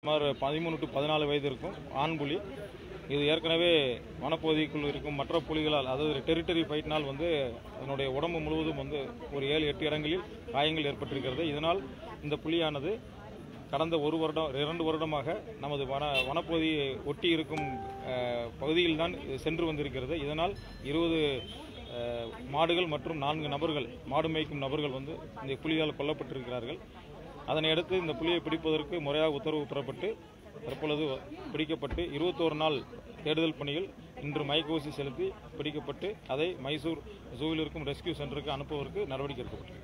சுமார் பதிமூணு டு பதினாலு வயது இருக்கும் ஆண் புலி இது ஏற்கனவே வனப்பகுதிக்குள் இருக்கும் மற்ற புலிகளால் அதாவது டெரிட்டரி ஃபைட்னால் வந்து அதனுடைய உடம்பு முழுவதும் வந்து ஒரு ஏழு எட்டு இடங்களில் காயங்கள் ஏற்பட்டிருக்கிறது இதனால் இந்த புலியானது கடந்த ஒரு வருடம் இரண்டு வருடமாக நமது வன வனப்பகுதியை ஒட்டி இருக்கும் அஹ், பகுதியில்தான் இது சென்று வந்திருக்கிறது இதனால் இருபது அஹ், மாடுகள் மற்றும் நான்கு நபர்கள் மாடு மேய்க்கும் நபர்கள் வந்து இந்த புலியால் கொல்லப்பட்டிருக்கிறார்கள் அதனை அடுத்து இந்த புலியை பிடிப்பதற்கு முறையாக உத்தரவு பெறப்பட்டு தற்பொழுது பிடிக்கப்பட்டு இருபத்தோரு நாள் தேடுதல் பணியில் இன்று மயக்க ஊசி செலுத்தி பிடிக்கப்பட்டு அதை மைசூர் ஜூவில் இருக்கும் ரெஸ்கியூ சென்டருக்கு அனுப்புவதற்கு நடவடிக்கை எடுக்கப்பட்டது